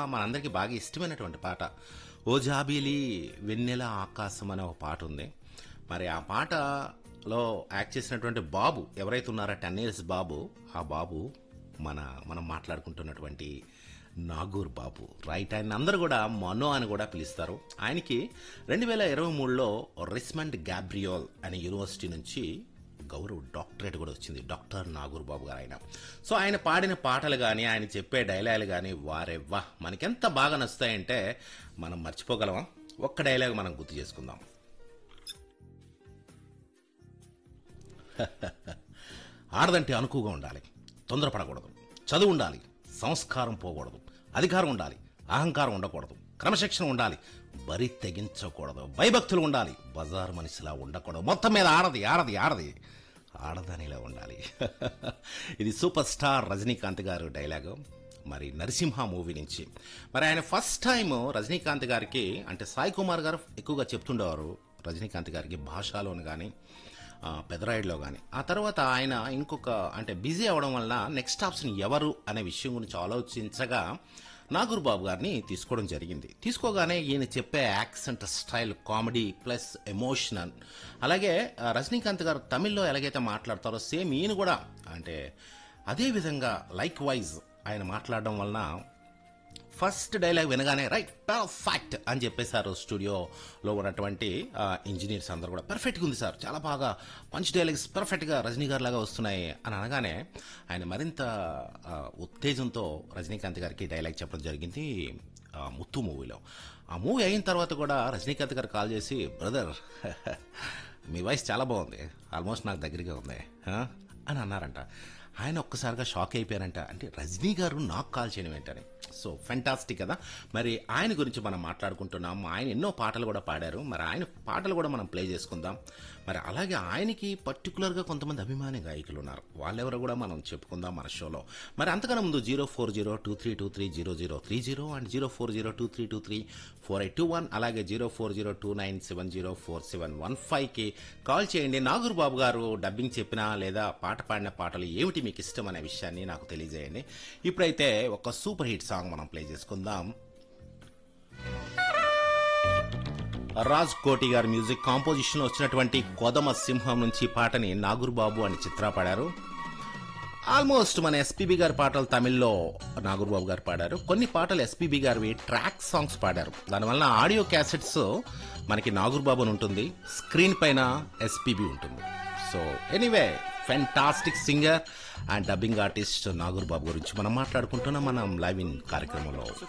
మనందరికీ బాగా ఇష్టమైనటువంటి పాట ఓ జాబీలి వెన్నెల ఆకాశం అనే ఒక పాట ఉంది మరి ఆ పాటలో యాక్ట్ చేసినటువంటి బాబు ఎవరైతే ఉన్నారో టెన్ ఇయర్స్ బాబు ఆ బాబు మన మనం మాట్లాడుకుంటున్నటువంటి నాగూర్ బాబు రైట్ ఆయన అందరూ కూడా మనో అని కూడా పిలుస్తారు ఆయనకి రెండు వేల ఇరవై మూడులో రిస్మండ్ గ్యాబ్రియోల్ అనే యూనివర్సిటీ నుంచి గౌరవ్ డాక్టరేట్ కూడా వచ్చింది డాక్టర్ నాగూర్ బాబు గారు ఆయన సో ఆయన పాడిన పాటలు కానీ ఆయన చెప్పే డైలాగులు కానీ వారెవ్వా మనకెంత బాగా నచ్చుతాయంటే మనం మర్చిపోగలమా ఒక్క డైలాగ్ మనం గుర్తు చేసుకుందాం ఆడదంటే అనుకువగా ఉండాలి తొందరపడకూడదు చదువు ఉండాలి సంస్కారం పోకూడదు అధికారం ఉండాలి అహంకారం ఉండకూడదు క్రమశిక్షణ ఉండాలి బరి తెగించకూడదు భయభక్తులు ఉండాలి బజార్ మనిషిలా ఉండకూడదు మొత్తం మీద ఆడది ఆడది ఆడది ఆడదానిలా ఉండాలి ఇది సూపర్ స్టార్ రజనీకాంత్ గారు డైలాగు మరి నరసింహ మూవీ నుంచి మరి ఆయన ఫస్ట్ టైం రజనీకాంత్ గారికి అంటే సాయి కుమార్ గారు ఎక్కువగా చెప్తుండేవారు రజనీకాంత్ గారికి భాషలోని కానీ ఆ, పెదరాయుడులో కానీ ఆ తర్వాత ఆయన ఇంకొక అంటే బిజీ అవడం వల్ల నెక్స్ట్ ఆప్షన్ ఎవరు అనే విషయం గురించి ఆలోచించగా నాగూర్ బాబు గారిని తీసుకోవడం జరిగింది తీసుకోగానే ఈయన చెప్పే accent style comedy plus emotional అలాగే ఆ, రజనీకాంత్ గారు తమిళ్లో ఎలాగైతే మాట్లాడతారో సేమ్ ఈయన కూడా అంటే అదే విధంగా లైక్ వైజ్ ఆయన మాట్లాడడం వలన ఫస్ట్ డైలాగ్ వినగానే రైట్ పర్ఫెక్ట్ అని చెప్పేశారు స్టూడియోలో ఉన్నటువంటి ఇంజనీర్స్ అందరూ కూడా పర్ఫెక్ట్గా ఉంది సార్ చాలా బాగా మంచి డైలాగ్స్ పర్ఫెక్ట్గా రజనీ గారి లాగా వస్తున్నాయి అని అనగానే ఆయన మరింత ఆ, ఉత్తేజంతో రజనీకాంత్ గారికి డైలాగ్ చెప్పడం జరిగింది ఆ, ముత్తు మూవీలో ఆ మూవీ అయిన తర్వాత కూడా రజనీకాంత్ గారు కాల్ చేసి బ్రదర్ మీ వాయిస్ చాలా బాగుంది ఆల్మోస్ట్ నాకు దగ్గరగా ఉంది ఆ?" అని అన్నారంట ఆయన ఒక్కసారిగా షాక్ అయిపోయారంట అంటే రజనీ గారు నాకు కాల్ చేయడం ఏంటని సో ఫెంటాస్టిక్ కదా మరి ఆయన గురించి మనం మాట్లాడుకుంటున్నాం ఆయన ఎన్నో పాటలు కూడా పాడారు మరి ఆయన పాటలు కూడా మనం ప్లే చేసుకుందాం మరి అలాగే ఆయనకి పర్టికులర్గా కొంతమంది అభిమాని గాయకులు ఉన్నారు వాళ్ళెవరో కూడా మనం చెప్పుకుందాం మన షోలో మరి అంతకన్నా ముందు zero four zero two three two three zero zero three zero and zero four zero two three two three four eight two one అలాగే zero four zero two nine seven zero four seven one ఫైవ్కి call చేయండి నాగూర్ బాబు గారు dubbing చెప్పినా లేదా పాట పాడిన పాటలు ఏమిటి మీకు ఇష్టం అనే విషయాన్ని నాకు తెలియజేయండి ఇప్పుడైతే ఒక సూపర్ హిట్ సాంగ్ మనం ప్లే చేసుకుందాం రాజ్ కోటి గారి మ్యూజిక్ కాంపోజిషన్ వచ్చినటువంటి కొదమ సింహం నుంచి ఈ పాటని నాగూర్ బాబు అని చిత్ర పాడారు ఆల్మోస్ట్ మన ఎస్పీబీ గారి పాటలు తమిళ్లో నాగూర్ బాబు గారు పాడారు కొన్ని పాటలు ఎస్పీబీ గారివి ట్రాక్ సాంగ్స్ పాడారు దానివల్ల ఆడియో క్యాసెట్స్ మనకి నాగూర్ బాబు అని ఉంటుంది స్క్రీన్ పైన ఎస్పీబీ ఉంటుంది so anyway fantastic singer and dubbing artist Nagoor Babu గురించి మనం మాట్లాడుకుంటున్నాం మనం లైవ్ ఇన్ కార్యక్రమంలో